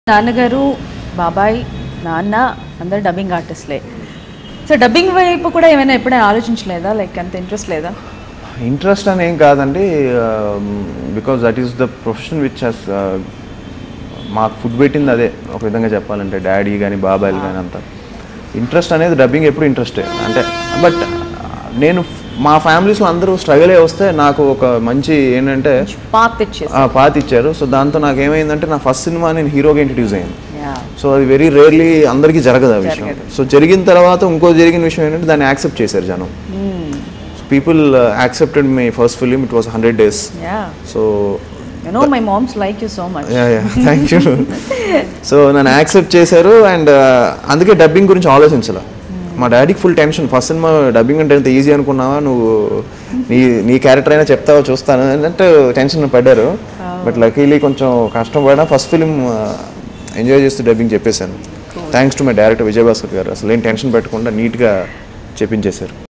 నాన్నగారు బాబాయ్ నాన్న అందరు డబ్బింగ్ ఆర్టిస్ట్లే సో డబ్బింగ్ వైపు కూడా ఏమైనా ఎప్పుడైనా ఆలోచించలేదా లైక్ అంత ఇంట్రెస్ట్ లేదా ఇంట్రెస్ట్ అని ఏం కాదండి because that is the profession which has మాకు ఫుడ్ పెట్టింది అదే ఒక విధంగా చెప్పాలంటే డాడీ కానీ బాబాయ్లు కానీ అంతా ఇంట్రెస్ట్ అనేది డబ్బింగ్ ఎప్పుడు ఇంట్రెస్టే అంటే బట్ నేను మా ఫ్యామిలీస్లో అందరూ స్ట్రగుల్ అయ్యి వస్తే నాకు ఒక మంచి ఏంటంటే పాత్ తెచ్చేసి ఆ, పాత ఇచ్చారు సో దాంతో నాకు ఏమైందంటే నా ఫస్ట్ సినిమా నేను హీరోగా ఇంట్రడ్యూస్ అయ్యింది యా సో అది వెరీ రేర్లీ అందరికీ జరగదు ఆ విషయం జరగదు. సో జరిగిన తర్వాత ఇంకో జరిగిన విషయం ఏంటంటే దాన్ని యాక్సెప్ట్ చేశారు జనం people accepted my first film it was hundred days yeah so you know my moms like you so much thank you so నన్ను యాక్సెప్ట్ చేశారు అండ్ అందుకే డబ్బింగ్ గురించి ఆలోచించాల మా డాడీకి full tension first cinema dubbing అంటే ఎంత ఈజీ అనుకున్నావా నువ్వు నీ నీ క్యారెక్టర్ అయినా చెప్తావా చూస్తాను అంటే టెన్షన్ పడ్డారు బట్ లక్కీలీ కొంచెం కష్టపడినా ఫస్ట్ ఫిలిం ఎంజాయ్ చేస్తూ డబ్బింగ్ చెప్పేశాను thanks to my director Vijayabhaskar garu అసలు ఏం టెన్షన్ పెట్టకుండా నీట్గా చెప్పించేశారు